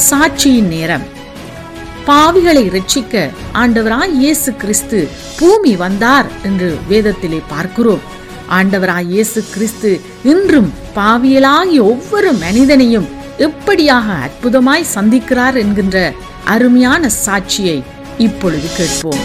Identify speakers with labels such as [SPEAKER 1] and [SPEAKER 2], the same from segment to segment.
[SPEAKER 1] சாட்சியின் நேரம் பாவிகளை ரட்சிக்க ஆண்டவராய் இயேசு கிறிஸ்து பூமி வந்தார் என்று வேதத்திலே பார்க்கிறோம் ஆண்டவராய் இயேசு கிறிஸ்து இன்றும் பாவியலாகிய ஒவ்வொரு மனிதனையும் எப்படியாக அற்புதமாய் சந்திக்கிறார் என்கின்ற அருமையான சாட்சியை இப்பொழுது கேட்போம்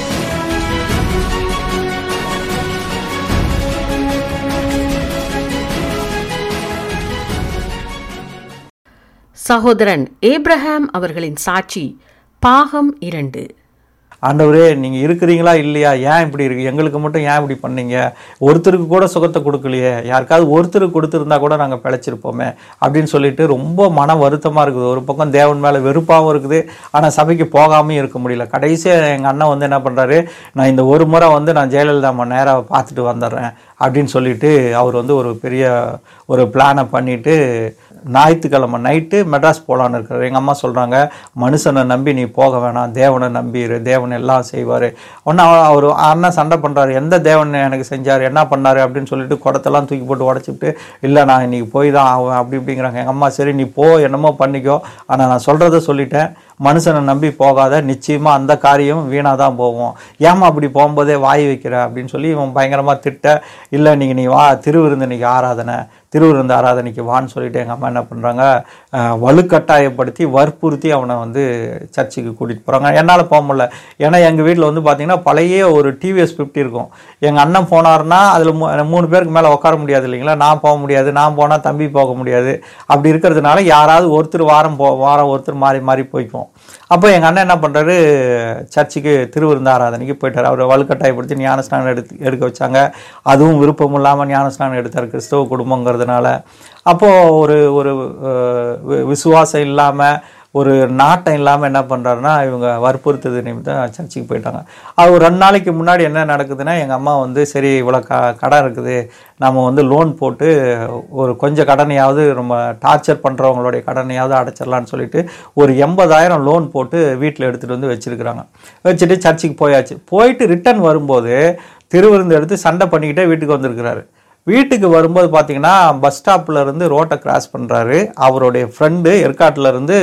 [SPEAKER 1] சகோதரன் ஏப்ரஹாம் அவர்களின் சாட்சி பாகம் இரண்டு
[SPEAKER 2] ஆண்டவரே நீங்கள் இருக்கிறீங்களா இல்லையா ஏன் இப்படி இருக்கு எங்களுக்கு மட்டும் ஏன் இப்படி பண்ணீங்க ஒருத்தருக்கு கூட சுகத்தை கொடுக்கலையே யாருக்காவது ஒருத்தருக்கு கொடுத்துருந்தா கூட நாங்கள் பிழைச்சிருப்போமே அப்படின்னு சொல்லிட்டு ரொம்ப மன வருத்தமாக இருக்குது ஒரு பக்கம் தேவன் மேலே வெறுப்பாகவும் இருக்குது ஆனால் சபைக்கு போகாமையும் இருக்க முடியல கடைசியாக எங்கள் அண்ணன் வந்து என்ன பண்ணுறாரு நான் இந்த ஒரு முறை வந்து நான் ஜெயலலிதா அம்மா நேராக பார்த்துட்டு வந்துடுறேன் அப்படின்னு சொல்லிட்டு அவர் வந்து ஒரு பெரிய ஒரு பிளானை பண்ணிட்டு ஞாயிற்றுக்கிழமை நைட்டு மெட்ராஸ் போகலான்னு இருக்காரு எங்கள் அம்மா சொல்கிறாங்க மனுஷனை நம்பி நீ போக வேணாம் தேவனை நம்பிடு தேவன் எல்லாம் செய்வார் ஒன்று அவர் அண்ணன் சண்டை பண்ணுறாரு எந்த தேவன் எனக்கு செஞ்சார் என்ன பண்ணார் அப்படின்னு சொல்லிட்டு குடத்தெல்லாம் தூக்கி போட்டு உடச்சிட்டு இல்லை நான் இன்னைக்கு போய் தான் ஆவேன் அப்படி இப்படிங்கிறாங்க எங்கள் அம்மா சரி நீ போ என்னமோ பண்ணிக்கோ ஆனால் நான் சொல்கிறத சொல்லிட்டேன் மனுஷனை நம்பி போகாத நிச்சயமாக அந்த காரியம் வீணாக தான் போகும் ஏமா அப்படி போகும்போதே வாய் வைக்கிற அப்படின்னு சொல்லி இவன் பயங்கரமாக திட்ட இல்லை நீங்கள் நீ வா திருவிருந்து இன்னைக்கு ஆராதனை திருவிருந்து ஆராதனைக்கு வான்னு சொல்லிட்டு எங்கள் அம்மா என்ன பண்ணுறாங்க வலுக்கட்டாயப்படுத்தி வற்புறுத்தி அவனை வந்து சர்ச்சுக்கு கூட்டிகிட்டு போகிறாங்க என்னால் போக முடியல ஏன்னா எங்கள் வீட்டில் வந்து பார்த்தீங்கன்னா பழைய ஒரு டிவிஎஸ் ஃபிஃப்டி இருக்கும் எங்கள் அண்ணன் போனார்னா அதில் மூணு பேருக்கு மேலே உட்கார முடியாது இல்லைங்களா நான் போக முடியாது நான் போனால் தம்பி போக முடியாது அப்படி இருக்கிறதுனால யாராவது ஒருத்தர் வாரம் போ வாரம் ஒருத்தர் மாறி மாறி போய்க்குவோம் அப்போ எங்கள் அண்ணன் என்ன பண்ணுறாரு சர்ச்சுக்கு திருவிருந்த ஆராதனைக்கு போயிட்டார் அவர் வலுக்கட்டாயப்படுத்தி ஞானஸ்நானம் எடுத்து எடுக்க வச்சாங்க அதுவும் விருப்பம் இல்லாமல் ஞானஸ்நானம் எடுத்தார் கிறிஸ்தவ குடும்பங்கிறதுனால அப்போது ஒரு ஒரு அஹ், வி- விசுவாசம் இல்லாமல் ஒரு நாட்டம் இல்லாமல் என்ன பண்ணுறாருன்னா இவங்க வற்புறுத்தது நிமித்தம் சர்ச்சுக்கு போயிட்டாங்க அது ஒரு ரெண்டு நாளைக்கு முன்னாடி என்ன நடக்குதுன்னா எங்கள் அம்மா வந்து சரி இவ்வளோ க கடன் இருக்குது நம்ம வந்து லோன் போட்டு ஒரு கொஞ்சம் கடனையாவது ரொம்ப டார்ச்சர் பண்ணுறவங்களுடைய கடனையாவது அடைச்சிடலான்னு சொல்லிட்டு ஒரு எண்பதாயிரம் லோன் போட்டு வீட்டில் எடுத்துகிட்டு வந்து வச்சுருக்குறாங்க வச்சுட்டு சர்ச்சுக்கு போயாச்சு போயிட்டு ரிட்டர்ன் வரும்போது திருவிருந்து எடுத்து சண்டை பண்ணிக்கிட்டே வீட்டுக்கு வந்திருக்கிறாரு வீட்டுக்கு வரும்போது பார்த்தீங்கன்னா பஸ் ஸ்டாப்ல இருந்து ரோட்டை கிராஸ் பண்ணுறாரு அவருடைய ஃப்ரெண்டு ஏற்காட்டில் இருந்து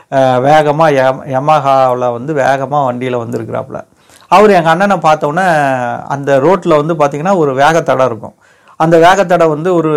[SPEAKER 2] வேகமாக எம் யமஹாவில் வந்து வேகமாக வண்டியில் வந்திருக்கிறாப்புல அவர் எங்கள் அண்ணனை பார்த்தோன்னே அந்த ரோட்டில் வந்து பார்த்தீங்கன்னா ஒரு வேகத்தடை இருக்கும் அந்த வேகத்தடை வந்து ஒரு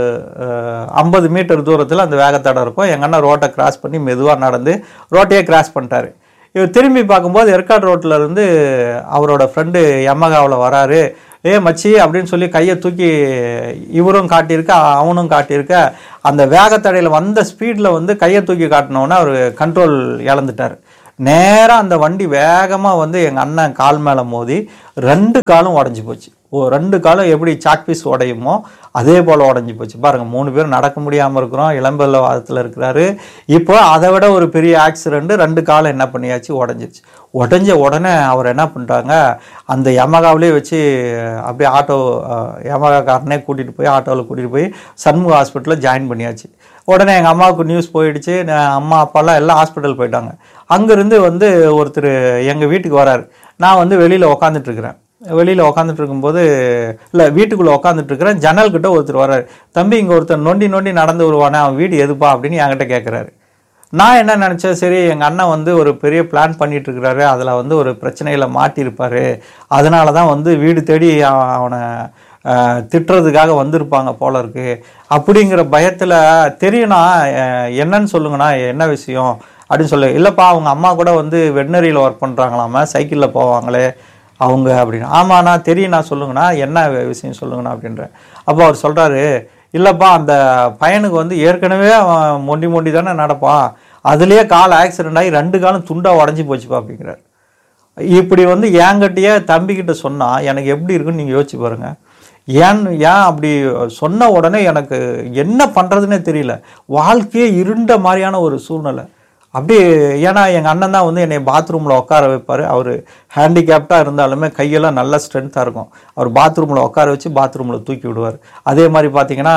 [SPEAKER 2] ஐம்பது மீட்டர் தூரத்தில் அந்த வேகத்தடை இருக்கும் எங்கள் அண்ணன் ரோட்டை கிராஸ் பண்ணி மெதுவாக நடந்து ரோட்டையே கிராஸ் பண்ணிட்டாரு இவர் திரும்பி பார்க்கும்போது ஏற்காடு ரோட்டில் இருந்து அவரோட ஃப்ரெண்டு யமகாவில் வராரு ஏ மச்சி அப்படின்னு சொல்லி கையை தூக்கி இவரும் காட்டியிருக்க அவனும் காட்டியிருக்க அந்த வேகத்தடையில் வந்த ஸ்பீடில் வந்து கையை தூக்கி காட்டினோன்னே அவர் கண்ட்ரோல் இழந்துட்டார் நேராக அந்த வண்டி வேகமாக வந்து எங்கள் அண்ணன் கால் மேலே மோதி ரெண்டு காலும் உடஞ்சி போச்சு ஓ ரெண்டு காலும் எப்படி சாக் பீஸ் உடையுமோ அதே போல் உடஞ்சி போச்சு பாருங்கள் மூணு பேர் நடக்க முடியாமல் இருக்கிறோம் இளம்பெல்ல வாதத்தில் இருக்கிறாரு இப்போ அதை விட ஒரு பெரிய ஆக்சிடெண்ட் ரெண்டு காலம் என்ன பண்ணியாச்சு உடஞ்சிருச்சு உடஞ்ச உடனே அவர் என்ன பண்ணிட்டாங்க அந்த யமகாவிலே வச்சு அப்படியே ஆட்டோ யமகாக்காரனே கூட்டிகிட்டு போய் ஆட்டோவில் கூட்டிகிட்டு போய் சண்முக ஹாஸ்பிட்டலில் ஜாயின் பண்ணியாச்சு உடனே எங்கள் அம்மாவுக்கு நியூஸ் போயிடுச்சு நான் அம்மா அப்பாலாம் எல்லாம் ஹாஸ்பிட்டல் போயிட்டாங்க அங்கேருந்து வந்து ஒருத்தர் எங்கள் வீட்டுக்கு வராரு நான் வந்து வெளியில் உக்காந்துட்டு இருக்கிறேன் வெளியில் உக்காந்துட்டு இருக்கும்போது இல்லை வீட்டுக்குள்ளே உக்காந்துட்டு இருக்கிறேன் ஜன்னல் கிட்ட ஒருத்தர் வர்றாரு தம்பி இங்கே ஒருத்தர் நொண்டி நொண்டி நடந்து வருவானே அவன் வீடு எதுப்பா அப்படின்னு என்கிட்ட கேட்குறாரு நான் என்ன நினச்சேன் சரி எங்கள் அண்ணன் வந்து ஒரு பெரிய பிளான் பண்ணிட்டு இருக்கிறாரு அதில் வந்து ஒரு பிரச்சனையில் மாட்டியிருப்பாரு அதனால தான் வந்து வீடு தேடி அவ- அவனை அஹ், திட்டுறதுக்காக வந்திருப்பாங்க போல இருக்கு அப்படிங்கிற பயத்தில் தெரியும்னா அஹ், என்னன்னு சொல்லுங்கண்ணா என்ன விஷயம் அப்படின்னு சொல்லு இல்லைப்பா அவங்க அம்மா கூட வந்து வெட்னரியில் ஒர்க் பண்ணுறாங்களாமா சைக்கிளில் போவாங்களே அவங்க அப்படின்னு ஆமாண்ணா தெரியும்ண்ணா சொல்லுங்கண்ணா என்ன விஷயம் சொல்லுங்கண்ணா அப்படின்றேன் அப்போ அவர் சொல்கிறாரு இல்லைப்பா அந்த பையனுக்கு வந்து ஏற்கனவே அவன் மொண்டி மொண்டி தானே நடப்பான் அதுலேயே கால் ஆக்சிடென்ட் ஆகி ரெண்டு காலும் துண்டாக உடஞ்சி போச்சுப்பா அப்படிங்கிறார் இப்படி வந்து என்கிட்டயே தம்பிக்கிட்ட சொன்னால் எனக்கு எப்படி இருக்குன்னு நீங்கள் யோசிச்சு பாருங்க ஏன் ஏன் அப்படி சொன்ன உடனே எனக்கு என்ன பண்ணுறதுனே தெரியல வாழ்க்கையே இருண்ட மாதிரியான ஒரு சூழ்நிலை அப்படியே ஏன்னா எங்கள் அண்ணன் தான் வந்து என்னை பாத்ரூமில் உட்கார வைப்பார் அவர் ஹேண்டிகேப்டாக இருந்தாலுமே கையெல்லாம் நல்ல ஸ்ட்ரென்த்தாக இருக்கும் அவர் பாத்ரூமில் உட்கார வச்சு பாத்ரூமில் தூக்கி விடுவார் அதே மாதிரி பார்த்தீங்கன்னா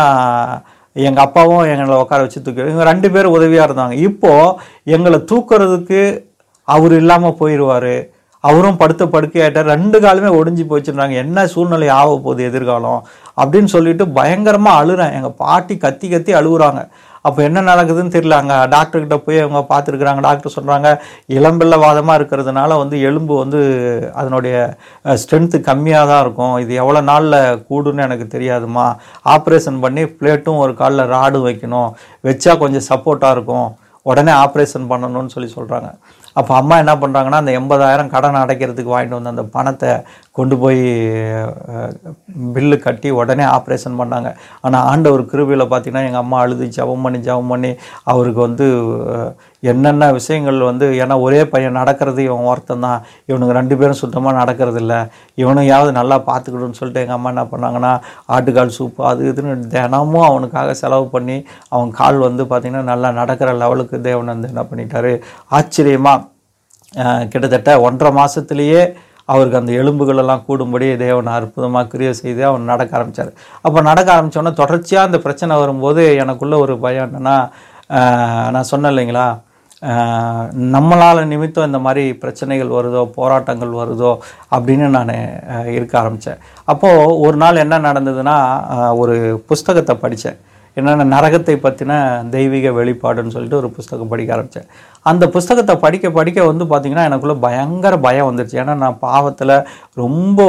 [SPEAKER 2] எங்கள் அப்பாவும் எங்களை உட்கார வச்சு தூக்கி இவங்க ரெண்டு பேரும் உதவியாக இருந்தாங்க இப்போது எங்களை தூக்குறதுக்கு அவர் இல்லாமல் போயிடுவார் அவரும் படுத்த படுக்கையாயிட்டார் ரெண்டு காலுமே ஒடிஞ்சு போச்சுன்றாங்க என்ன சூழ்நிலை ஆக போகுது எதிர்காலம் அப்படின்னு சொல்லிட்டு பயங்கரமாக அழுறேன் எங்கள் பாட்டி கத்தி கத்தி அழுகுறாங்க அப்போ என்ன நடக்குதுன்னு தெரியல அங்கே டாக்டர்கிட்ட போய் அவங்க பார்த்துருக்குறாங்க டாக்டர் சொல்கிறாங்க இளம்பிள்ளை வாதமாக இருக்கிறதுனால வந்து எலும்பு வந்து அதனுடைய ஸ்ட்ரென்த்து கம்மியாக தான் இருக்கும் இது எவ்வளோ நாளில் கூடுன்னு எனக்கு தெரியாதுமா ஆப்ரேஷன் பண்ணி பிளேட்டும் ஒரு காலில் ராடும் வைக்கணும் வச்சா கொஞ்சம் சப்போர்ட்டாக இருக்கும் உடனே ஆப்ரேஷன் பண்ணணும்னு சொல்லி சொல்கிறாங்க அப்போ அம்மா என்ன பண்ணுறாங்கன்னா அந்த எண்பதாயிரம் கடன் அடைக்கிறதுக்கு வாங்கிட்டு வந்து அந்த பணத்தை கொண்டு போய் பில்லு கட்டி உடனே ஆப்ரேஷன் பண்ணாங்க ஆனால் ஆண்டவர் கிருபையில் பார்த்தீங்கன்னா எங்கள் அம்மா அழுது ஜெபம் பண்ணி ஜெபம் பண்ணி அவருக்கு வந்து அஹ், என்னென்ன விஷயங்கள் வந்து ஏன்னா ஒரே பையன் நடக்கிறது இவன் ஒருத்தன் தான் இவனுக்கு ரெண்டு பேரும் சுத்தமாக நடக்கிறது இல்ல இவனையாவது நல்லா பார்த்துக்கணும்னு சொல்லிட்டு எங்கள் அம்மா என்ன பண்ணாங்கன்னா ஆட்டுக்கால் சூப்பு அது இதுன்னு தினமும் அவனுக்காக செலவு பண்ணி அவன் கால் வந்து பார்த்திங்கன்னா நல்லா நடக்கிற லெவலுக்கு தேவன் வந்து என்ன பண்ணிட்டாரு ஆச்சரியமாக அஹ் கிட்டத்தட்ட ஒன்றரை மாதத்துலேயே அவருக்கு அந்த எலும்புகள் எல்லாம் கூடும்படி தேவன் அற்புதமாக கிரியை செய்து அவன் நடக்க ஆரம்பித்தார் அப்போ நடக்க ஆரம்பித்தோன்னே தொடர்ச்சியாக அந்த பிரச்சனை வரும்போது எனக்குள்ள ஒரு பயம் என்னென்னா நான் சொன்னேன் இல்லைங்களா அஹ் நம்மளால் நிமித்தம் இந்த மாதிரி பிரச்சனைகள் வருதோ போராட்டங்கள் வருதோ அப்படின்னு நான் இருக்க ஆரம்பித்தேன் அப்போது ஒரு நாள் என்ன நடந்ததுன்னா அஹ் ஒரு புஸ்தகத்தை படித்தேன் என்னென்ன நரகத்தை பற்றின தெய்வீக வெளிப்பாடுன்னு சொல்லிட்டு ஒரு புஸ்தகம் படிக்க ஆரம்பித்தேன் அந்த புஸ்தகத்தை படிக்க படிக்க வந்து பார்த்திங்கன்னா எனக்குள்ள பயங்கர பயம் வந்துருச்சு ஏன்னா நான் பாவத்தில் ரொம்ப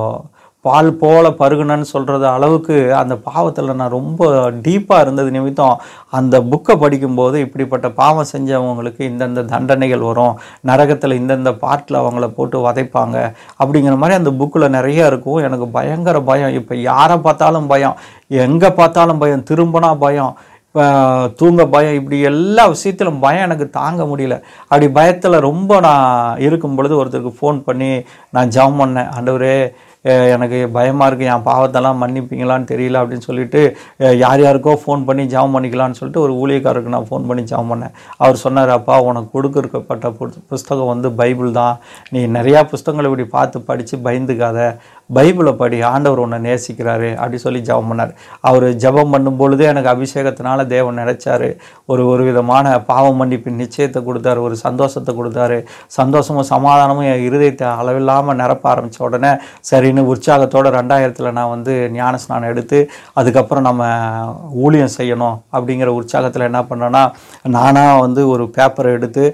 [SPEAKER 2] பால் போல பருகுனன்னு சொல்கிறது அளவுக்கு அந்த பாவத்தில் நான் ரொம்ப டீப்பாக இருந்தது நிமித்தம் அந்த புக்கை படிக்கும்போது இப்படிப்பட்ட பாவம் செஞ்சவங்களுக்கு இந்தந்த தண்டனைகள் வரும் நரகத்தில் இந்தந்த பாட்டில் அவங்கள போட்டு வதைப்பாங்க அப்படிங்கிற மாதிரி அந்த புக்கில் நிறைய இருக்கும் எனக்கு பயங்கர பயம் இப்போ யாரை பார்த்தாலும் பயம் எங்கே பார்த்தாலும் பயம் திரும்பினா பயம் இப்போ தூங்க பயம் இப்படி எல்லா விஷயத்திலும் பயம் எனக்கு தாங்க முடியல அப்படி பயத்தில் ரொம்ப நான் இருக்கும் பொழுது ஒருத்தருக்கு ஃபோன் பண்ணி நான் ஜெபம் பண்ணேன் ஆண்டவரே அஹ் எனக்கு பயமாக இருக்குது என் பாவத்தெல்லாம் மன்னிப்பீங்களான்னு தெரியல அப்படின்னு சொல்லிட்டு அஹ் யார் யாருக்கோ ஃபோன் பண்ணி ஜெபம் பண்ணிக்கலான்னு சொல்லிட்டு ஒரு ஊழியக்காரருக்கு நான் ஃபோன் பண்ணி ஜெபம் பண்ணேன் அவர் சொன்னார் அப்பா உனக்கு கொடுக்கப்பட்ட பு- புஸ்தகம் வந்து பைபிள் தான் நீ நிறையா புஸ்தகங்களை இப்படி பார்த்து படித்து பயந்துக்காத பைபிளை படி ஆண்டவர் உன்னை நேசிக்கிறாரு அப்படி சொல்லி ஜெபம் பண்ணார் அவர் ஜெபம் பண்ணும் பொழுதே எனக்கு அபிஷேகத்தினால தேவன் நினைச்சாரு ஒரு ஒரு விதமான பாவ மன்னிப்பின் நிச்சயத்தை கொடுத்தாரு ஒரு சந்தோஷத்தை கொடுத்தாரு சந்தோஷமும் சமாதானமும் என் இருதயத்தை அளவில்லாமல் நிரப்ப ஆரம்பித்த உடனே சரின்னு உற்சாகத்தோட ரெண்டாயிரத்தில் நான் வந்து ஞான ஸ்நானம் எடுத்து அதுக்கப்புறம் நம்ம ஊழியம் செய்யணும் அப்படிங்கிற உற்சாகத்தில் என்ன பண்ணேன்னா நானாக வந்து ஒரு பேப்பரை எடுத்து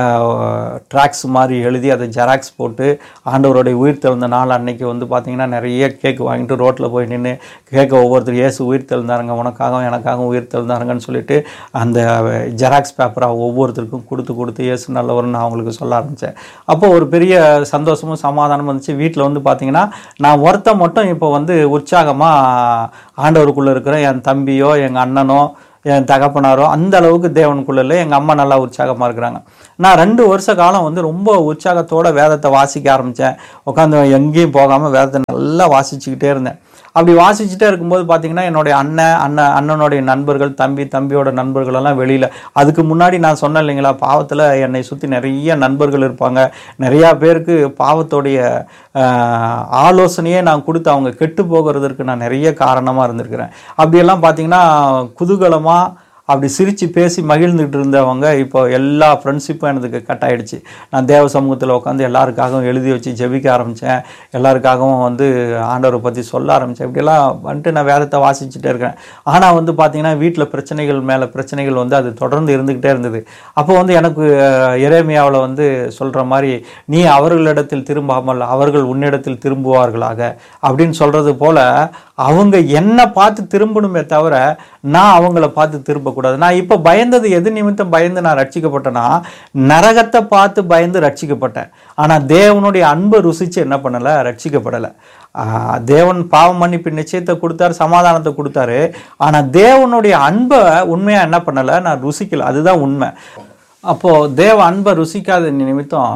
[SPEAKER 2] ட்ராக்ஸ் மாதிரி எழுதி அதை ஜெராக்ஸ் போட்டு ஆண்டவருடைய உயிர் தெழுந்த நாள் அன்னைக்கு வந்து பார்த்தீங்கன்னா நிறைய கேக் வாங்கிட்டு ரோட்டில் போய் நின்று கேக்க ஒவ்வொருத்தர் இயேசு உயிர் தெழுந்தாருங்க உனக்காகவும் எனக்காகவும் உயிர் தெழுந்தாருங்கன்னு சொல்லிட்டு அந்த ஜெராக்ஸ் பேப்பரை ஒவ்வொருத்தருக்கும் கொடுத்து கொடுத்து இயேசு நல்லவர்னு நான் அவங்களுக்கு சொல்ல ஆரம்பித்தேன் அப்போ ஒரு பெரிய சந்தோஷமும் சமாதானமும் வந்துச்சு வீட்டில் வந்து பார்த்தீங்கன்னா நான் ஒருத்தன் மட்டும் இப்போ வந்து உற்சாகமாக ஆண்டவருக்குள்ளே இருக்கிற என் தம்பியோ எங்கள் அண்ணனோ என் தகப்பனாரோ அந்த அளவுக்கு தேவனுக்குள்ள இல்லை எங்கள் அம்மா நல்லா உற்சாகமாக இருக்கிறாங்க நான் ரெண்டு வருஷ காலம் வந்து ரொம்ப உற்சாகத்தோட வேதத்தை வாசிக்க ஆரம்பித்தேன் உட்காந்து எங்கேயும் போகாமல் வேதத்தை நல்லா வாசிச்சுக்கிட்டே இருந்தேன் அப்படி வாசிச்சுட்டே இருக்கும்போது பார்த்தீங்கன்னா என்னுடைய அண்ணன் அண்ணன் அண்ணனுடைய நண்பர்கள் தம்பி தம்பியோட நண்பர்கள் எல்லாம் வெளியில் அதுக்கு முன்னாடி நான் சொன்னேன் இல்லைங்களா பாவத்தில் என்னை சுற்றி நிறைய நண்பர்கள் இருப்பாங்க நிறையா பேருக்கு பாவத்தோடைய ஆஹ், ஆலோசனையே நான் கொடுத்து அவங்க கெட்டு போகிறதற்கு நான் நிறைய காரணமாக இருந்திருக்கிறேன் அப்படியெல்லாம் பார்த்தீங்கன்னா குதூகலமாக அப்படி சிரித்து பேசி மகிழ்ந்துட்டு இருந்தவங்க இப்போ எல்லா ஃப்ரெண்ட்ஷிப்பும் எனக்கு கட் ஆயிடுச்சு நான் தேவ சமூகத்தில் உட்காந்து எல்லாருக்காகவும் எழுதி வச்சு ஜெபிக்க ஆரம்பித்தேன் எல்லாருக்காகவும் வந்து ஆண்டவரை பற்றி சொல்ல ஆரம்பித்தேன் இப்படியெல்லாம் வந்துட்டு நான் வேதத்தை வாசிச்சுட்டே இருக்கேன் ஆனால் வந்து பார்த்தீங்கன்னா வீட்டில் பிரச்சனைகள் மேலே பிரச்சனைகள் வந்து அது தொடர்ந்து இருந்துக்கிட்டே இருந்தது அப்போ வந்து எனக்கு இறைமையாவில் வந்து சொல்கிற மாதிரி நீ அவர்களிடத்தில் திரும்பாமல் அவர்கள் உன்னிடத்தில் திரும்புவார்களாக அப்படின்னு சொல்கிறது போல் அவங்க என்னை பார்த்து திரும்பணுமே தவிர நான் அவங்கள பார்த்து திரும்பக்கூடாது நான் இப்போ பயந்தது எது நிமித்தம் பயந்து நான் ரட்சிக்கப்பட்டேன்னா நரகத்தை பார்த்து பயந்து ரட்சிக்கப்பட்டேன் ஆனால் தேவனுடைய அன்பை ருசிச்சு என்ன பண்ணலை ரட்சிக்கப்படலை ஆஹ் தேவன் பாவம் மன்னிப்பு நிச்சயத்தை கொடுத்தாரு சமாதானத்தை கொடுத்தாரு ஆனால் தேவனுடைய அன்பை உண்மையாக என்ன பண்ணலை நான் ருசிக்கல அதுதான் உண்மை அப்போது தேவ அன்பை ருசிக்காத நிமித்தம்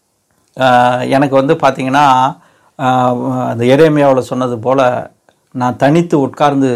[SPEAKER 2] ஆஹ் எனக்கு வந்து பார்த்தீங்கன்னா ஆஹ் அந்த எரேமியாவில் சொன்னது போல் நான் தனித்து உட்கார்ந்து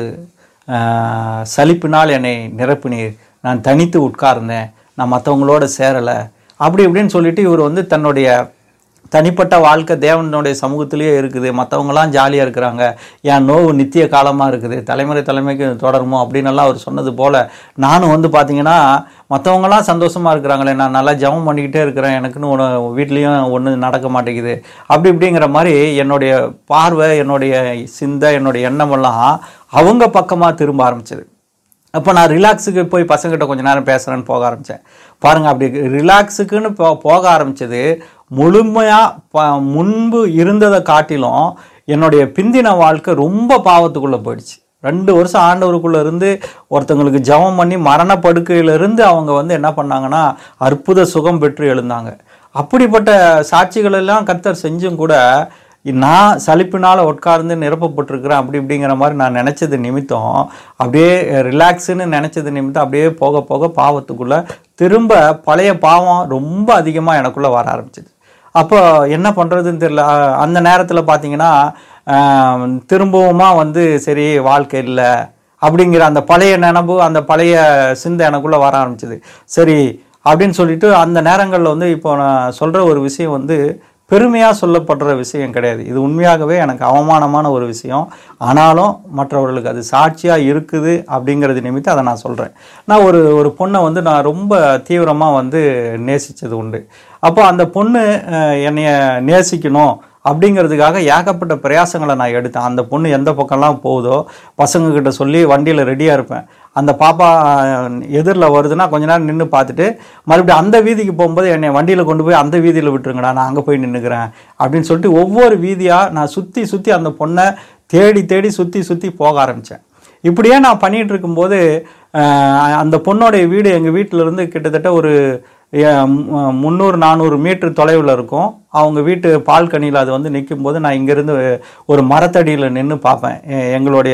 [SPEAKER 2] ஆஹ் சலிப்பினால் என்னை நிரப்பினீர் நான் தனித்து உட்கார்ந்தேன் நான் மற்றவங்களோட சேரலை அப்படி இப்படின்னு சொல்லிட்டு இவர் வந்து தன்னுடைய தனிப்பட்ட வாழ்க்கை தேவனுடைய சமூகத்திலேயே இருக்குது மற்றவங்களாம் ஜாலியாக இருக்கிறாங்க என் நோவு நித்திய காலமாக இருக்குது தலைமுறை தலைமைக்கு தொடருமோ அப்படின்னு எல்லாம் அவர் சொன்னது போல் நானும் வந்து பார்த்தீங்கன்னா மற்றவங்களாம் சந்தோஷமாக இருக்கிறாங்களே நான் நல்லா ஜெபம் பண்ணிக்கிட்டே இருக்கிறேன் எனக்குன்னு ஒன்று வீட்லேயும் ஒன்றும் நடக்க மாட்டேங்குது அப்படி இப்படிங்கிற மாதிரி என்னுடைய பார்வை என்னுடைய சிந்தை என்னுடைய எண்ணமெல்லாம் அவங்க பக்கமாக திரும்ப ஆரம்பிச்சது அப்போ நான் ரிலாக்ஸுக்கு போய் பசங்கிட்ட கொஞ்ச நேரம் பேசுகிறேன்னு போக ஆரம்பித்தேன் பாருங்கள் அப்படி ரிலாக்ஸுக்குன்னு போ போக ஆரம்பித்தது முழுமையாக ப முன்பு இருந்ததை காட்டிலும் என்னுடைய பிந்தின வாழ்க்கை ரொம்ப பாவத்துக்குள்ளே போயிடுச்சு ரெண்டு வருஷம் ஆண்டவருக்குள்ளே இருந்து ஒருத்தங்களுக்கு ஜெபம் பண்ணி மரணப்படுக்கையில இருந்து அவங்க வந்து என்ன பண்ணாங்கன்னா அற்புத சுகம் பெற்று எழுந்தாங்க அப்படிப்பட்ட சாட்சிகள் எல்லாம் கர்த்தர் செஞ்சும் கூட நான் சலிப்பினால் உட்கார்ந்து நிரப்பப்பட்டிருக்கிறேன் அப்படி இப்படிங்கிற மாதிரி நான் நினச்சது நிமித்தம் அப்படியே ரிலாக்ஸுன்னு நினச்சது நிமித்தம் அப்படியே போக போக பாவத்துக்குள்ளே திரும்ப பழைய பாவம் ரொம்ப அதிகமாக எனக்குள்ளே வர ஆரம்பிச்சிது அப்போ என்ன பண்ணுறதுன்னு தெரியல அஹ் அந்த நேரத்தில் பார்த்தீங்கன்னா ஆஹ் திரும்பவுமா வந்து சரி வாழ்க்கை இல்லை அப்படிங்கிற அந்த பழைய நினப்பு அந்த பழைய சிந்தை எனக்குள்ளே வர ஆரம்பிச்சது சரி அப்படின்னு சொல்லிட்டு அந்த நேரங்களில் வந்து இப்போ நான் சொல்கிற ஒரு விஷயம் வந்து பெருமையாக சொல்லப்படுற விஷயம் கிடையாது இது உண்மையாகவே எனக்கு அவமானமான ஒரு விஷயம் ஆனாலும் மற்றவர்களுக்கு அது சாட்சியாக இருக்குது அப்படிங்கிறது நிமித்தம் அதை நான் சொல்கிறேன் நான் ஒரு ஒரு பொண்ணை வந்து நான் ரொம்ப தீவிரமாக வந்து நேசித்தது உண்டு அப்போ அந்த பொண்ணு அஹ், என்னைய நேசிக்கணும் அப்படிங்கிறதுக்காக ஏகப்பட்ட பிரயாசங்களை நான் எடுத்தேன் அந்த பொண்ணு எந்த பக்கம்லாம் போகுதோ பசங்கக்கிட்ட சொல்லி வண்டியில் ரெடியாக இருப்பேன் அந்த பாப்பா எதிரில் வருதுன்னா கொஞ்ச நேரம் நின்று பார்த்துட்டு மறுபடியும் அந்த வீதிக்கு போகும்போது என்னை வண்டியில் கொண்டு போய் அந்த வீதியில் விட்டுருங்கடா நான் அங்கே போய் நின்றுக்கிறேன் அப்படின்னு சொல்லிட்டு ஒவ்வொரு வீதியாக நான் சுற்றி சுற்றி அந்த பொண்ணை தேடி தேடி சுற்றி சுற்றி போக ஆரம்பித்தேன் இப்படியே நான் பண்ணிகிட்டு இருக்கும்போது அஹ், அந்த பொண்ணோடைய வீடு எங்கள் வீட்டில் இருந்து கிட்டத்தட்ட ஒரு அஹ், மு- முந்நூறு நானூறு மீட்டர் தொலைவில் இருக்கும் அவங்க வீட்டு பால்கனியில் அது வந்து நிற்கும் போது நான் இங்கேருந்து ஒரு மரத்தடியில் நின்று பார்ப்பேன் எ- எங்களுடைய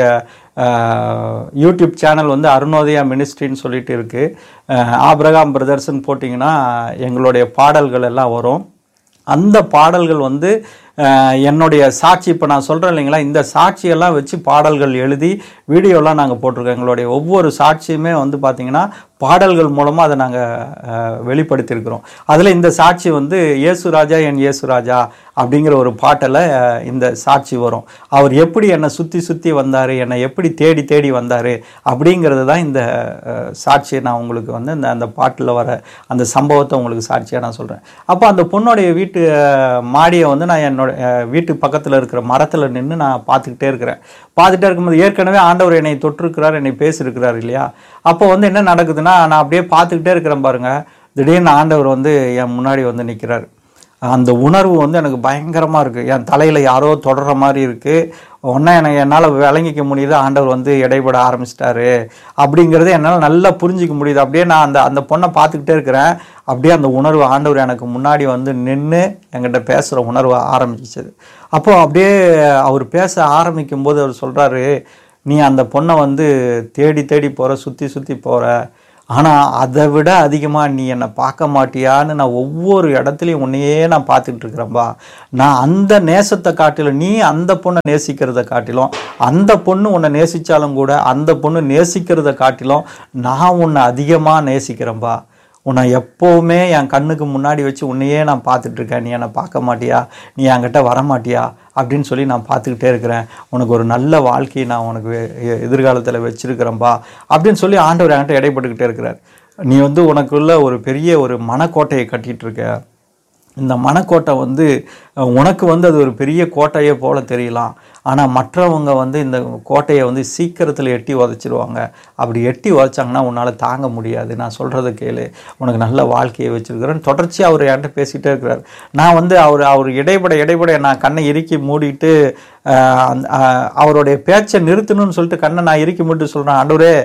[SPEAKER 2] அஹ், யூடியூப் சேனல் வந்து அருணோதயா மினிஸ்ட்ரின்னு சொல்லிட்டு இருக்குது ஆப்ரகாம் பிரதர்ஸ்ன்னு போட்டிங்கன்னா எங்களுடைய பாடல்கள் எல்லாம் வரும் அந்த பாடல்கள் வந்து அஹ், என்னுடைய சாட்சி இப்போ நான் சொல்கிறேன் இல்லைங்களா இந்த சாட்சியெல்லாம் வச்சு பாடல்கள் எழுதி வீடியோலாம் நாங்கள் போட்டிருக்கோம் எங்களுடைய ஒவ்வொரு சாட்சியுமே வந்து பார்த்திங்கன்னா பாடல்கள் மூலமாக அதை நாங்கள் வெளிப்படுத்தியிருக்கிறோம் அதில் இந்த சாட்சி வந்து இயேசு ராஜா என் இயேசு ராஜா அப்படிங்கிற ஒரு பாட்டில் அஹ், இந்த சாட்சி வரும் அவர் எப்படி என்னை சுற்றி சுற்றி வந்தார் என்னை எப்படி தேடி தேடி வந்தார் அப்படிங்கிறது தான் இந்த அஹ், சாட்சியை நான் உங்களுக்கு வந்து இந்த அந்த பாட்டில் வர அந்த சம்பவத்தை உங்களுக்கு சாட்சியாக நான் சொல்கிறேன் அப்போ அந்த பொண்ணுடைய வீட்டு அஹ், மாடியை வந்து நான் என்னோட அஹ், வீட்டு பக்கத்தில் இருக்கிற மரத்தில் நின்று நான் பார்த்துக்கிட்டே இருக்கிறேன் பார்த்துட்டே இருக்கும்போது ஏற்கனவே ஆண்டவர் என்னை தொட்டிருக்கிறார் என்னை பேசியிருக்கிறார் இல்லையா அப்போ வந்து என்ன நடக்குதுன்னா நான் அப்படியே பார்த்துக்கிட்டே இருக்கிறேன் பாருங்க திடீர்னு ஆண்டவர் வந்து என் முன்னாடி வந்து நிற்கிறார் அந்த உணர்வு வந்து எனக்கு பயங்கரமாக இருக்குது என் தலையில் யாரோ தொடர்ற மாதிரி இருக்குது ஒன்றா எனக்கு என்னால் விளங்கிக்க முடியுது ஆண்டவர் வந்து இடைபட ஆரம்பிச்சிட்டாரு அப்படிங்கிறது என்னால் நல்லா புரிஞ்சிக்க முடியுது அப்படியே நான் அந்த அந்த பொண்ணை பார்த்துக்கிட்டே இருக்கிறேன் அப்படியே அந்த உணர்வு ஆண்டவர் எனக்கு முன்னாடி வந்து நின்று என்கிட்ட பேசுகிற உணர்வு ஆரம்பிச்சிது அப்போது அப்படியே அவர் பேச ஆரம்பிக்கும் போது அவர் சொல்கிறாரு நீ அந்த பொண்ணை வந்து தேடி தேடி போகிற சுற்றி சுற்றி போகிற ஆனால் அதை விட அதிகமாக நீ என்னை பார்க்க மாட்டியான்னு நான் ஒவ்வொரு இடத்துலையும் உன்னையே நான் பார்த்துக்கிட்டு இருக்கிறேன்பா நான் அந்த நேசத்தை காட்டிலும் நீ அந்த பொண்ணை நேசிக்கிறத காட்டிலும் அந்த பொண்ணு உன்னை நேசித்தாலும் கூட அந்த பொண்ணு நேசிக்கிறத காட்டிலும் நான் உன்னை அதிகமாக நேசிக்கிறேன்பா உன்னை எப்போவுமே என் கண்ணுக்கு முன்னாடி வச்சு உன்னையே நான் பார்த்துட்டு இருக்கேன் நீ என்னை பார்க்க மாட்டியா நீ என்கிட்ட வர மாட்டியா அப்படின்னு சொல்லி நான் பார்த்துக்கிட்டே இருக்கிறேன் உனக்கு ஒரு நல்ல வாழ்க்கையை நான் உனக்கு எ- எதிர்காலத்தில் வச்சிருக்கிறேன்பா அப்படின்னு சொல்லி ஆண்டவர் என்கிட்ட இடைப்பட்டுக்கிட்டே இருக்கிறார் நீ வந்து உனக்குள்ள ஒரு பெரிய ஒரு மனக்கோட்டையை கட்டிட்டு இருக்க இந்த மனக்கோட்டை வந்து அஹ், உனக்கு வந்து அது ஒரு பெரிய கோட்டையே போல தெரியலாம் ஆனால் மற்றவங்க வந்து இந்த கோட்டையை வந்து சீக்கிரத்தில் எட்டி உதைச்சிருவாங்க அப்படி எட்டி உதைச்சாங்கன்னா உன்னால் தாங்க முடியாது நான் சொல்கிறத கேளு உனக்கு நல்ல வாழ்க்கையை வச்சிருக்கிறேன்னு தொடர்ச்சியாக அவர் என்கிட்ட பேசிகிட்டே இருக்கிறார் நான் வந்து அவர் அவர் இடைப்பட இடைப்பட நான் கண்ணை இறுக்கி மூடிட்டு அஹ், அந்த- அஹ், அவருடைய பேச்சை நிறுத்தணும்னு சொல்லிட்டு கண்ணை நான் இறுக்கி மூட்டு சொல்கிறேன் ஆண்டவரே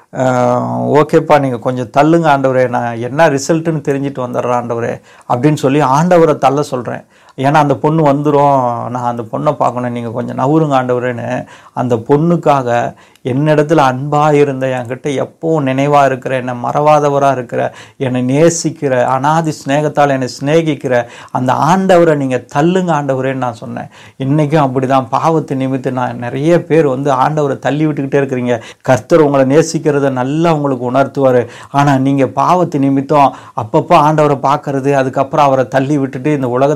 [SPEAKER 2] ஆஹ் ஓகேப்பா நீங்கள் கொஞ்சம் தள்ளுங்க ஆண்டவரே நான் என்ன ரிசல்ட்டுன்னு தெரிஞ்சுட்டு வந்துடுறேன் ஆண்டவரே அப்படின்னு சொல்லி ஆண்டவரை தள்ள சொல்கிறேன் ஏன்னா அந்த பொண்ணு வந்துடும் நான் அந்த பொண்ணை பார்க்கணும் நீங்கள் கொஞ்சம் நவுருங்க ஆண்டவரேன்னு அந்த பொண்ணுக்காக என்னிடத்துல அன்பாக இருந்த என்கிட்ட எப்பவும் நினைவாக இருக்கிற என்னை மறவாதவராக இருக்கிற என்னை நேசிக்கிற அனாதி ஸ்நேகத்தால் என்னை சிநேகிக்கிற அந்த ஆண்டவரை நீங்கள் தள்ளுங்க ஆண்டவரேன்னு நான் சொன்னேன் இன்றைக்கும் அப்படி தான் பாவத்து நிமித்து நான் நிறைய பேர் வந்து ஆண்டவரை தள்ளி விட்டுக்கிட்டே இருக்கிறீங்க கர்த்தர் உங்களை நேசிக்கிறத நல்லா உங்களுக்கு உணர்த்துவார் ஆனால் நீங்கள் பாவத்து நிமித்தம் அப்பப்போ ஆண்டவரை பார்க்கறது அதுக்கப்புறம் அவரை தள்ளி விட்டுட்டு இந்த உலகத்தை பார்க்கறது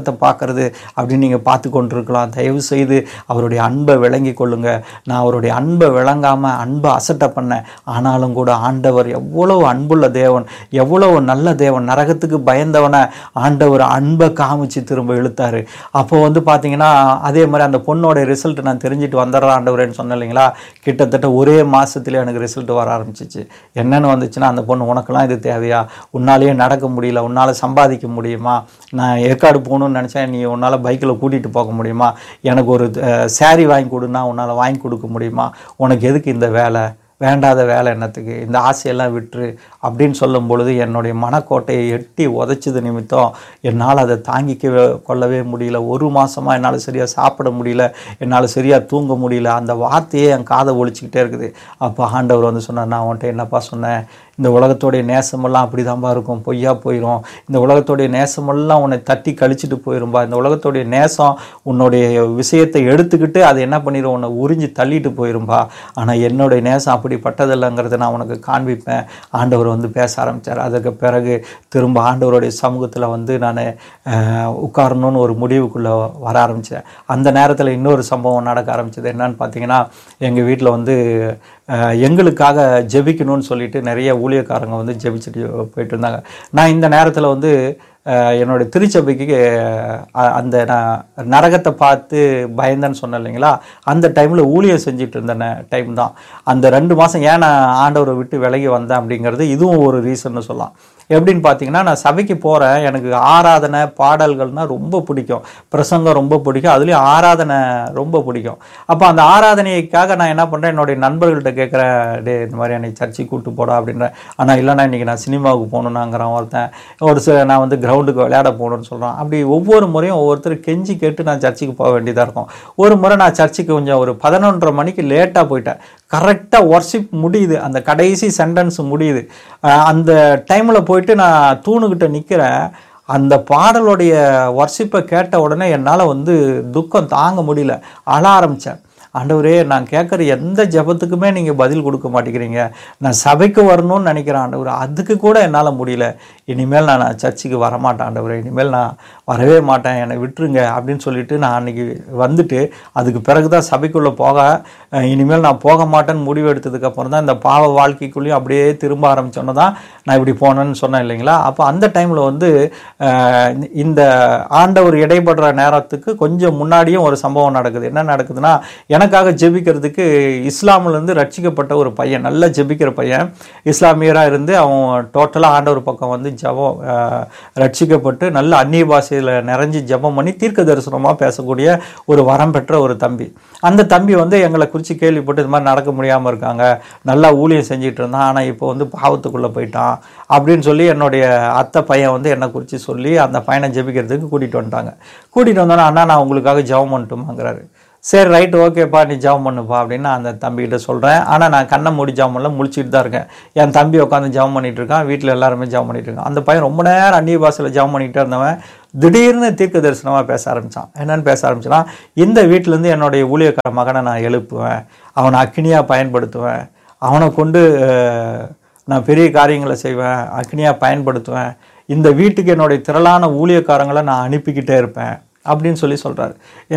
[SPEAKER 2] பார்க்கறது அப்படின்னு நீங்கள் பார்த்து கொண்டிருக்கலாம் தயவு செய்து அவருடைய அன்பை விளங்கி கொள்ளுங்க நான் அவருடைய அன்பை விளங்காமல் அன்பை அசட்டை பண்ணேன் ஆனாலும் கூட ஆண்டவர் எவ்வளவு அன்புள்ள தேவன் எவ்வளவு நல்ல தேவன் நரகத்துக்கு பயந்தவனை ஆண்டவர் அன்பை காமிச்சு திரும்ப இழுத்தாரு அப்போ வந்து பார்த்தீங்கன்னா அதே மாதிரி அந்த பொண்ணோட ரிசல்ட் நான் தெரிஞ்சுட்டு வந்துடுறேன் ஆண்டவரேன்னு சொன்னேன் இல்லைங்களா கிட்டத்தட்ட ஒரே மாசத்துல எனக்கு ரிசல்ட் வர ஆரம்பிச்சிச்சு என்னன்னு வந்துச்சுன்னா அந்த பொண்ணு உனக்கெல்லாம் இது தேவையா உன்னாலேயே நடக்க முடியல உன்னால் சம்பாதிக்க முடியுமா நான் ஏற்காடு போகணும்னு நினச்சேன் நீ உன்னால் பைக்கில் கூட்டிகிட்டு போக முடியுமா எனக்கு ஒரு saree வாங்கி கொடுன்னா உன்னால் வாங்கி கொடுக்க முடியுமா உனக்கு எதுக்கு இந்த வேலை வேண்டாத வேலை என்னத்துக்கு இந்த ஆசையெல்லாம் விட்டுரு அப்படின்னு சொல்லும் பொழுது என்னுடைய மனக்கோட்டையை எட்டி உதைச்சது நிமித்தம் என்னால் அதை தாங்கிக்கவே கொள்ளவே முடியல ஒரு மாசமா என்னால் சரியாக சாப்பிட முடியல என்னால் சரியாக தூங்க முடியல அந்த வார்த்தையே என் காதை ஒழிச்சிக்கிட்டே இருக்குது அப்போ ஆண்டவர் வந்து சொன்னார் நான் உன்கிட்ட என்னப்பா சொன்னேன் இந்த உலகத்தோடைய நேசமெல்லாம் அப்படி இருக்கும் பொய்யா போயிடும் இந்த உலகத்தோடைய நேசமெல்லாம் உன்னை தட்டி கழிச்சிட்டு போயிரும்பா இந்த உலகத்தோடைய நேசம் உன்னுடைய விஷயத்தை எடுத்துக்கிட்டு அது என்ன பண்ணிடும் உன்னை உறிஞ்சி தள்ளிட்டு போயிரும்பா ஆனால் என்னுடைய நேசம் அப்படிப்பட்டதில்லைங்கிறத நான் உனக்கு காண்பிப்பேன் ஆண்டவர் வந்து பேச ஆரம்பித்தார் அதுக்கு பிறகு திரும்ப ஆண்டவருடைய சமூகத்தில் வந்து நான் உட்காரணும்னு ஒரு முடிவுக்குள்ளே வர ஆரம்பித்தேன் அந்த நேரத்தில் இன்னொரு சம்பவம் நடக்க ஆரம்பிச்சது என்னன்னு பார்த்தீங்கன்னா எங்கள் வீட்டில் வந்து அஹ், எங்களுக்காக ஜெபிக்கணும்னு சொல்லிட்டு நிறைய ஊழியக்காரங்க வந்து ஜெபிச்சுட்டு போயிட்டு இருந்தாங்க நான் இந்த நேரத்தில் வந்து அஹ், என்னுடைய திருச்சபைக்கு அஹ், அந்த நான் நரகத்தை பார்த்து பயந்தேன்னு சொன்னேன் இல்லைங்களா அந்த டைமில் ஊழியம் செஞ்சுட்டு இருந்த டைம் தான் அந்த ரெண்டு மாதம் ஏன் நான் ஆண்டவரை விட்டு விலகி வந்தேன் அப்படிங்கிறது இதுவும் ஒரு ரீசன்னு சொல்லலாம் எப்படின்னு பார்த்தீங்கன்னா நான் சபைக்கு போகிறேன் எனக்கு ஆராதனை பாடல்கள்னால் ரொம்ப பிடிக்கும் பிரசங்கம் ரொம்ப பிடிக்கும் அதுலேயும் ஆராதனை ரொம்ப பிடிக்கும் அப்போ அந்த ஆராதனைக்காக நான் என்ன பண்ணுறேன் என்னுடைய நண்பர்கள்ட்ட கேட்குறேன் டே இந்த மாதிரி என்னை சர்ச்சைக்கு கூட்டு போடா அப்படின்றேன் ஆனால் இல்லைண்ணா இன்றைக்கி நான் சினிமாவுக்கு போகணுன்னாங்கிறான் ஒருத்தன் ஒரு சில நான் வந்து கிரவுண்டுக்கு விளையாட போகணும்னு சொல்கிறான் அப்படி ஒவ்வொரு முறையும் ஒவ்வொருத்தர் கெஞ்சி கேட்டு நான் சர்ச்சுக்கு போக வேண்டியதாக இருக்கும் ஒரு முறை நான் சர்ச்சுக்கு கொஞ்சம் ஒரு பதினொன்றரை மணிக்கு லேட்டாக போயிட்டேன் கரெக்டாக ஒர்ஷிப் முடியுது அந்த கடைசி சென்டென்ஸ் முடியுது அஹ் அந்த டைமில் போயிட்டு நான் தூணுக்கிட்ட நிற்கிறேன் அந்த பாடலுடைய ஒர்ஷிப்பை கேட்ட உடனே என்னால் வந்து துக்கம் தாங்க முடியல அழ ஆரம்பித்தேன் ஆண்டவரே நான் கேட்குற எந்த ஜெபத்துக்குமே நீங்கள் பதில் கொடுக்க மாட்டேங்கிறீங்க நான் சபைக்கு வரணும்னு நினைக்கிறேன் ஆண்டவர் அதுக்கு கூட என்னால் முடியல இனிமேல் நான் சர்ச்சுக்கு வரமாட்டேன் ஆண்டவரே இனிமேல் நான் வரவே மாட்டேன் என்னை விட்டுருங்க அப்படின்னு சொல்லிட்டு நான் அன்னைக்கு வந்துட்டு அதுக்கு பிறகு தான் சபைக்குள்ளே போக அஹ், இனிமேல் நான் போக மாட்டேன்னு முடிவு எடுத்ததுக்கப்புறம் தான் இந்த பாவ வாழ்க்கைக்குள்ளேயும் அப்படியே திரும்ப ஆரம்பிச்சோன்னே தான் நான் இப்படி போனேன்னு சொன்னேன் இல்லைங்களா அப்போ அந்த டைமில் வந்து அஹ், இந்த ஆண்டவர் இடைப்படுற நேரத்துக்கு கொஞ்சம் முன்னாடியும் ஒரு சம்பவம் நடக்குது என்ன நடக்குதுன்னா எனக்காக ஜெபிக்கிறதுக்கு இஸ்லாமிலேருந்து ரட்சிக்கப்பட்ட ஒரு பையன் நல்லா ஜெபிக்கிற பையன் இஸ்லாமியராக இருந்து அவன் டோட்டலாக ஆண்டவர் பக்கம் வந்து ஜெபம் அஹ், ரட்சிக்கப்பட்டு நல்ல அந்நிய பாஷையில் நிறைஞ்சு ஜெபம் பண்ணி தீர்க்க தரிசனமாக பேசக்கூடிய ஒரு வரம் பெற்ற ஒரு தம்பி அந்த தம்பி வந்து எங்களை குறித்து கேள்விப்பட்டு இது மாதிரி நடக்க முடியாமல் இருக்காங்க நல்லா ஊழியம் செஞ்சுட்டு இருந்தான் ஆனால் இப்போ வந்து பாவத்துக்குள்ளே போயிட்டான் அப்படின்னு சொல்லி என்னுடைய அத்தை பையன் வந்து என்னை குறித்து சொல்லி அந்த பையனை ஜெபிக்கிறதுக்கு கூட்டிகிட்டு வந்துட்டாங்க கூட்டிகிட்டு வந்தோன்னே அண்ணா நான் உங்களுக்காக ஜெபம் பண்ணட்டுமாங்கிறாரு சரி ரைட் ஓகேப்பா நீ ஜெபம் பண்ணுப்பா அப்படின்னு நான் அந்த தம்பிகிட்ட சொல்கிறேன் ஆனால் நான் கண்ணை மூடி ஜெபம் பண்ணல முழிச்சிட்டு தான் இருக்கேன் என் தம்பி உட்காந்து ஜெபம் பண்ணிட்டு இருக்கான் வீட்டில் எல்லாருமே ஜெபம் பண்ணிட்டு இருக்கான் அந்த பையன் ரொம்ப நேரம் அந்நிய பாஷையில் ஜெபம் பண்ணிக்கிட்டே இருந்தவன் திடீர்னு தீர்க்க தரிசனமாக பேச ஆரம்பித்தான் என்னன்னு பேச ஆரம்பிச்சுன்னா இந்த வீட்டிலேருந்து என்னுடைய ஊழியக்கார மகனை நான் எழுப்புவேன் அவனை அக்கினியாக பயன்படுத்துவேன் அவனை கொண்டு அஹ், நான் பெரிய காரியங்களை செய்வேன் அக்னியாக பயன்படுத்துவேன் இந்த வீட்டுக்கு என்னுடைய திரளான ஊழியக்காரங்களை நான் அனுப்பிக்கிட்டே இருப்பேன் அப்படின்னு சொல்லி சொல்கிறாரு